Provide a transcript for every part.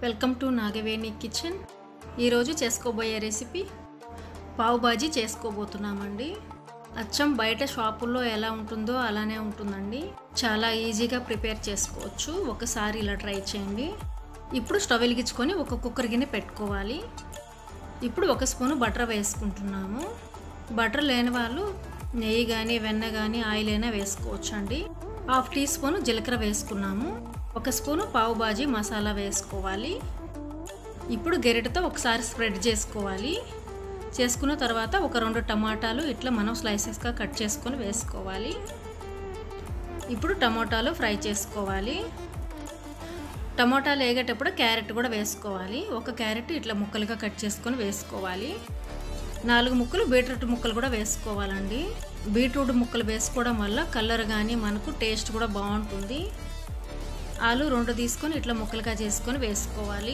welcome to Nagaveni kitchen ఈరోజు చేసుకోబోయే recipe పావు బాజీ చేసుకోబోతున్నామండి అచ్చం బయట షాపుల్లో ఎలా ఉంటుందో అలానే ఉంటుందండి చాలా ఈజీగా ప్రిపేర్ చేసుకోవచ్చు ఒకసారి ఇలా ట్రై చేయండి ఇప్పుడు స్టవ్ వెలిగించుకొని ఒక కుక్కర్ గిన్నె పెట్టుకోవాలి ఇప్పుడు ఒక స్పూను బటర్ వేసుకుంటున్నాము బటర్ లేని వాళ్ళు నెయ్యి కానీ వెన్న కానీ ఆయిల్ అయినా వేసుకోవచ్చు అండి హాఫ్ టీ స్పూన్ జీలకర్ర వేసుకున్నాము ఒక స్పూను పావు బాజీ మసాలా వేసుకోవాలి ఇప్పుడు గెరిటతో ఒకసారి స్ప్రెడ్ చేసుకోవాలి చేసుకున్న తర్వాత ఒక రెండు టమాటాలు ఇట్లా మనం స్లైసెస్గా కట్ చేసుకొని వేసుకోవాలి ఇప్పుడు టమాటాలు ఫ్రై చేసుకోవాలి టమాటాలు వేగేటప్పుడు క్యారెట్ కూడా వేసుకోవాలి ఒక క్యారెట్ ఇట్లా ముక్కలుగా కట్ చేసుకొని వేసుకోవాలి నాలుగు ముక్కలు బీట్రూట్ ముక్కలు కూడా వేసుకోవాలండి బీట్రూట్ ముక్కలు వేసుకోవడం వల్ల కలర్ కానీ మనకు టేస్ట్ కూడా బాగుంటుంది ఆలు రెండు తీసుకొని ఇట్లా ముక్కలుగా చేసుకొని వేసుకోవాలి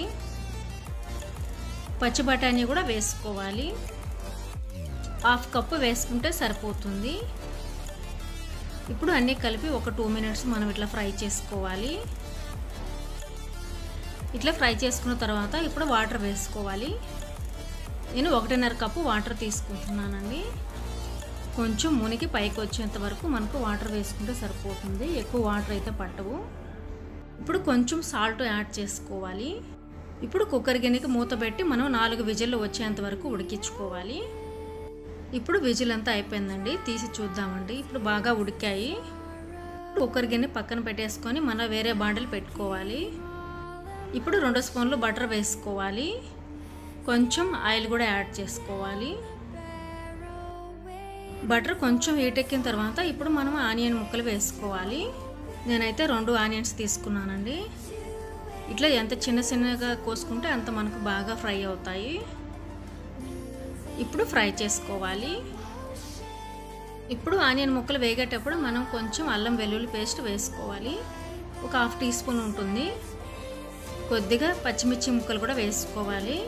పచ్చి బఠానీ కూడా వేసుకోవాలి హాఫ్ కప్పు వేసుకుంటే సరిపోతుంది ఇప్పుడు అన్నీ కలిపి ఒక టూ మినిట్స్ మనం ఇట్లా ఫ్రై చేసుకోవాలి ఇట్లా ఫ్రై చేసుకున్న తర్వాత ఇప్పుడు వాటర్ వేసుకోవాలి నేను ఒకటిన్నర కప్పు వాటర్ తీసుకుంటున్నానండి కొంచెం మునికి పైకి వచ్చేంత వరకు మనకు వాటర్ వేసుకుంటే సరిపోతుంది ఎక్కువ వాటర్ అయితే పట్టవు ఇప్పుడు కొంచెం సాల్ట్ యాడ్ చేసుకోవాలి ఇప్పుడు కుక్కర్ గిన్నెకి మూత పెట్టి మనం నాలుగు విజిల్లు వచ్చేంత వరకు ఉడికించుకోవాలి ఇప్పుడు విజిల్ అంతా అయిపోయిందండి తీసి చూద్దామండి ఇప్పుడు బాగా ఉడికాయి కుక్కర్ గిన్నె పక్కన పెట్టేసుకొని మనం వేరే బాండలు పెట్టుకోవాలి ఇప్పుడు రెండు స్పూన్లు బటర్ వేసుకోవాలి కొంచెం ఆయిల్ కూడా యాడ్ చేసుకోవాలి బటర్ కొంచెం హీట్ ఎక్కిన తర్వాత ఇప్పుడు మనం ఆనియన్ ముక్కలు వేసుకోవాలి నేనైతే రెండు ఆనియన్స్ తీసుకున్నానండి ఇట్లా ఎంత చిన్న చిన్నగా కోసుకుంటే అంత మనకు బాగా ఫ్రై అవుతాయి ఇప్పుడు ఫ్రై చేసుకోవాలి ఇప్పుడు ఆనియన్ ముక్కలు వేగేటప్పుడు మనం కొంచెం అల్లం వెల్లుల్లి పేస్ట్ వేసుకోవాలి ఒక హాఫ్ టీ స్పూన్ ఉంటుంది కొద్దిగా పచ్చిమిర్చి ముక్కలు కూడా వేసుకోవాలి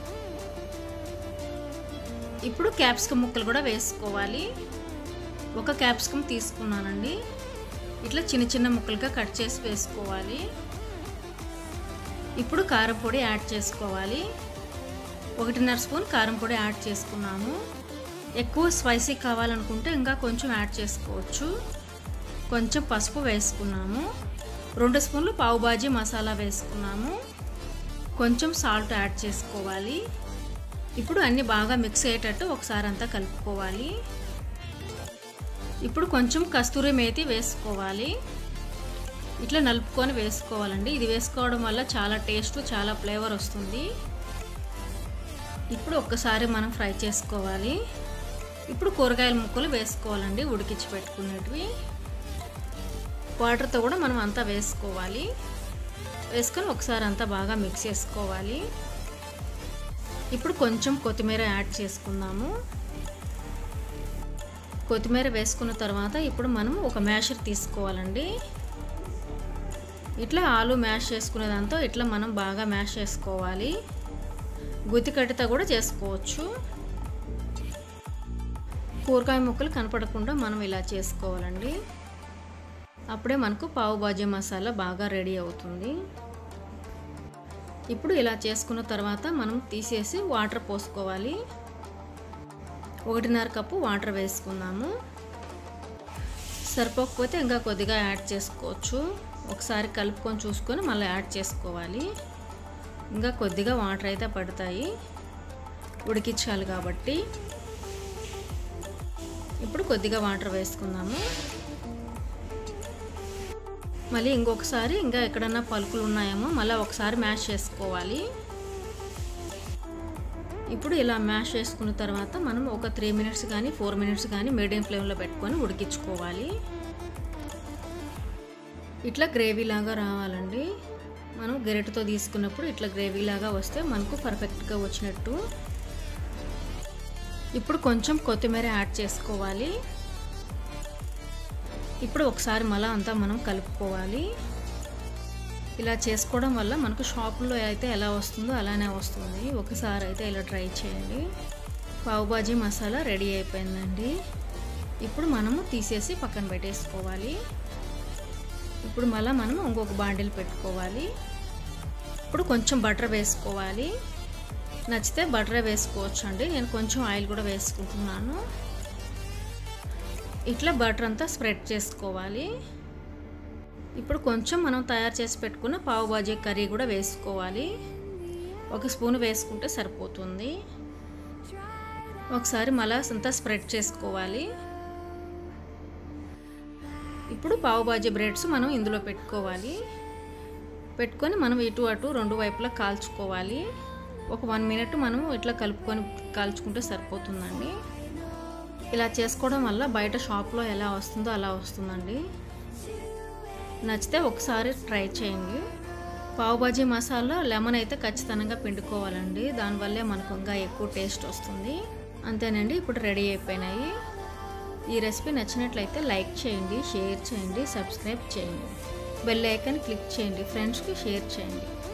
ఇప్పుడు క్యాప్సికమ్ ముక్కలు కూడా వేసుకోవాలి ఒక క్యాప్సికమ్ తీసుకున్నానండి ఇట్లా చిన్న చిన్న ముక్కలుగా కట్ చేసి వేసుకోవాలి ఇప్పుడు కారం పొడి యాడ్ చేసుకోవాలి ఒకటిన్నర స్పూన్ కారం పొడి యాడ్ చేసుకున్నాము ఎక్కువ స్పైసీ కావాలనుకుంటే ఇంకా కొంచెం యాడ్ చేసుకోవచ్చు కొంచెం పసుపు వేసుకున్నాము రెండు స్పూన్లు పావు బాజీ మసాలా వేసుకున్నాము కొంచెం సాల్ట్ యాడ్ చేసుకోవాలి ఇప్పుడు అన్నీ బాగా మిక్స్ అయ్యేటట్టు ఒకసారి అంతా కలుపుకోవాలి ఇప్పుడు కొంచెం కస్తూరి మేతి వేసుకోవాలి ఇట్లా నలుపుకొని వేసుకోవాలండి ఇది వేసుకోవడం వల్ల చాలా టేస్ట్ చాలా ఫ్లేవర్ వస్తుంది ఇప్పుడు ఒక్కసారి మనం ఫ్రై చేసుకోవాలి ఇప్పుడు కూరగాయల ముక్కలు వేసుకోవాలండి ఉడికించి పెట్టుకునేటివి వాటర్తో కూడా మనం అంతా వేసుకోవాలి వేసుకొని ఒకసారి అంతా బాగా మిక్స్ చేసుకోవాలి ఇప్పుడు కొంచెం కొత్తిమీర యాడ్ చేసుకుందాము కొత్తిమీర వేసుకున్న తర్వాత ఇప్పుడు మనం ఒక మ్యాషర్ తీసుకోవాలండి ఇట్లా ఆలు మ్యాష్ చేసుకునే దాంతో ఇట్లా మనం బాగా మ్యాష్ చేసుకోవాలి గుత్తి కట్టితో కూడా చేసుకోవచ్చు కూరగాయ ముక్కలు కనపడకుండా మనం ఇలా చేసుకోవాలండి అప్పుడే మనకు పావు బాజీ మసాలా బాగా రెడీ అవుతుంది ఇప్పుడు ఇలా చేసుకున్న తర్వాత మనం తీసేసి వాటర్ పోసుకోవాలి ఒకటిన్నర కప్పు వాటర్ వేసుకుందాము సరిపోకపోతే ఇంకా కొద్దిగా యాడ్ చేసుకోవచ్చు ఒకసారి కలుపుకొని చూసుకొని మళ్ళీ యాడ్ చేసుకోవాలి ఇంకా కొద్దిగా వాటర్ అయితే పడతాయి ఉడికించాలి కాబట్టి ఇప్పుడు కొద్దిగా వాటర్ వేసుకుందాము మళ్ళీ ఇంకొకసారి ఇంకా ఎక్కడన్నా పలుకులు ఉన్నాయేమో మళ్ళీ ఒకసారి మ్యాష్ చేసుకోవాలి ఇప్పుడు ఇలా మ్యాష్ చేసుకున్న తర్వాత మనం ఒక త్రీ మినిట్స్ కానీ ఫోర్ మినిట్స్ కానీ మీడియం ఫ్లేమ్లో పెట్టుకొని ఉడికించుకోవాలి ఇట్లా గ్రేవీ లాగా రావాలండి మనం గెరెట్తో తీసుకున్నప్పుడు ఇట్లా గ్రేవీ లాగా వస్తే మనకు పర్ఫెక్ట్గా వచ్చినట్టు ఇప్పుడు కొంచెం కొత్తిమీర యాడ్ చేసుకోవాలి ఇప్పుడు ఒకసారి మళ్ళీ అంతా మనం కలుపుకోవాలి ఇలా చేసుకోవడం వల్ల మనకు షాపుల్లో అయితే ఎలా వస్తుందో అలానే వస్తుంది ఒకసారి అయితే ఇలా ట్రై చేయండి పావుబాజీ మసాలా రెడీ అయిపోయిందండి ఇప్పుడు మనము తీసేసి పక్కన పెట్టేసుకోవాలి ఇప్పుడు మళ్ళీ మనం ఇంకొక బాండిల్ పెట్టుకోవాలి ఇప్పుడు కొంచెం బటర్ వేసుకోవాలి నచ్చితే బటరే వేసుకోవచ్చు అండి నేను కొంచెం ఆయిల్ కూడా వేసుకుంటున్నాను ఇట్లా బటర్ అంతా స్ప్రెడ్ చేసుకోవాలి ఇప్పుడు కొంచెం మనం తయారు చేసి పెట్టుకున్న పావు బాజీ కర్రీ కూడా వేసుకోవాలి ఒక స్పూన్ వేసుకుంటే సరిపోతుంది ఒకసారి మళ్ళా అంతా స్ప్రెడ్ చేసుకోవాలి ఇప్పుడు పావు బాజీ బ్రెడ్స్ మనం ఇందులో పెట్టుకోవాలి పెట్టుకొని మనం ఇటు అటు రెండు వైపులా కాల్చుకోవాలి ఒక వన్ మినిట్ మనం ఇట్లా కలుపుకొని కాల్చుకుంటే సరిపోతుందండి ఇలా చేసుకోవడం వల్ల బయట షాప్లో ఎలా వస్తుందో అలా వస్తుందండి నచ్చితే ఒకసారి ట్రై చేయండి పావుబాజీ మసాలా లెమన్ అయితే ఖచ్చితంగా పిండుకోవాలండి దానివల్లే మనకు ఇంకా ఎక్కువ టేస్ట్ వస్తుంది అంతేనండి ఇప్పుడు రెడీ అయిపోయినాయి ఈ రెసిపీ నచ్చినట్లయితే లైక్ చేయండి షేర్ చేయండి సబ్స్క్రైబ్ చేయండి బెల్ ఐకాన్ క్లిక్ చేయండి ఫ్రెండ్స్కి షేర్ చేయండి